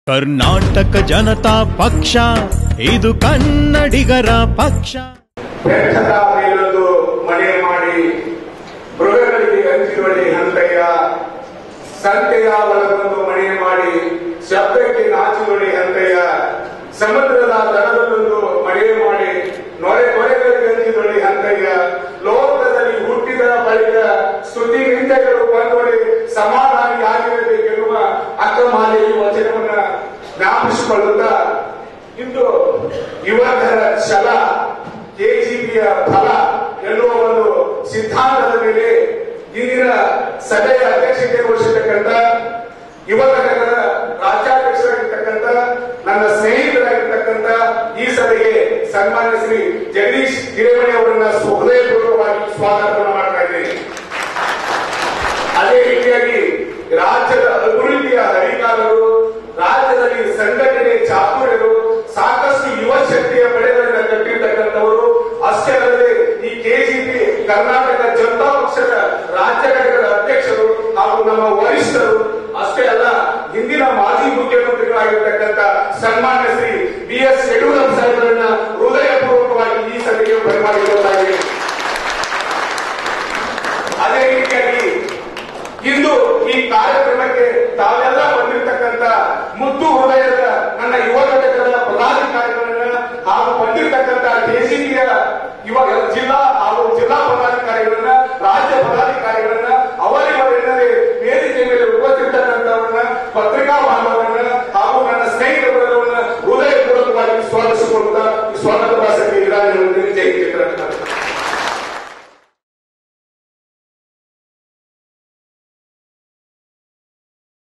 ಕರ್ನಾಟಕ ಜನತಾ ಪಕ್ಷ ಇದು ಕನ್ನಡಿಗರ ಪಕ್ಷ ವ್ಯರ್ಥದ ಮೇಲೊಂದು ಮನೆ ಮಾಡಿ ಮೃಗಗಳಿಗೆ ಹಂಚಿನೊಡೆ ಹಂತಯ್ಯ ಸಂತೆಯ ಒಳಗೊಂದು ಮನೆ ಮಾಡಿ ಶಬ್ದಕ್ಕೆ ನಾಚಿನೊಡೆ ಹಂತಯ್ಯ ಸಮುದ್ರದ ದಡದಲ್ಲೊಂದು ಮನೆ ಮಾಡಿ ನೊರೆ ಕೊರೆಗಳಿಗೆ ಹಂಚಿನೊಡೆ ಹಂತಯ್ಯ ಲೋಕದಲ್ಲಿ ಹುಟ್ಟಿದ ಬಳಿಕ ಸ್ತುತಿ ನಿಂದೆಗಳು ಬಂದೊಡೆ ಸಮಾಧಾನಿ ಆಗಿರಬೇಕೆನ್ನುವ ಅಕ್ಕಮಾಲೆಯ ವಚನವನ್ನ ಜ್ಞಾಪಿಸಿಕೊಳ್ಳುತ್ತಾ ಇಂದು ಯುವಕರ ಛಲ ಕೆಜಿಬಿಯ ಫಲ ಎನ್ನುವ ಒಂದು ಸಿದ್ಧಾಂತದ ಮೇಲೆ ಇಂದಿನ ಸಭೆಯ ಅಧ್ಯಕ್ಷತೆ ವಹಿಸಿರ್ತಕ್ಕಂಥ ಯುವ ಘಟಕದ ರಾಜ್ಯಾಧ್ಯಕ್ಷರಾಗಿರ್ತಕ್ಕಂಥ ನನ್ನ ಸ್ನೇಹಿತರಾಗಿರ್ತಕ್ಕಂಥ ಈ ಸಭೆಗೆ ಸನ್ಮಾನ್ಯ ಶ್ರೀ ಜಗದೀಶ್ ಹಿರೇಮಣಿ ಅವರನ್ನ ಹೃದಯಪೂರ್ವಕವಾಗಿ ಸ್ವಾಗತವನ್ನು ಮಾಡ್ತಾ ಇದ್ದೇನೆ ಅದೇ ರೀತಿಯಾಗಿ ರಾಜ್ಯದ ಅಭಿವೃದ್ಧಿಯ ಹರಿಕಾರರು ರಾಜ್ಯದಲ್ಲಿ ಸಂಘಟನೆ ಚಾತುರ್ಯರು ಸಾಕಷ್ಟು ಯುವ ಶಕ್ತಿಯ ಪಡೆಗಳನ್ನ ಕಟ್ಟಿರ್ತಕ್ಕಂಥವರು ಅಷ್ಟೇ ಅಲ್ಲದೆ ಈ ಕೆಜಿಪಿ ಕರ್ನಾಟಕ ಜನತಾ ಪಕ್ಷದ ರಾಜ್ಯ ಘಟಕದ ಅಧ್ಯಕ್ಷರು ಹಾಗೂ ನಮ್ಮ ವರಿಷ್ಠರು ಅಷ್ಟೇ ಅಲ್ಲ ಹಿಂದಿನ ಮಾಜಿ ಮುಖ್ಯಮಂತ್ರಿಗಳಾಗಿರ್ತಕ್ಕಂಥ ಸನ್ಮಾನ್ಯ ಶ್ರೀ ಬಿ ಎಸ್ ಯಡಿಯೂರಪ್ಪ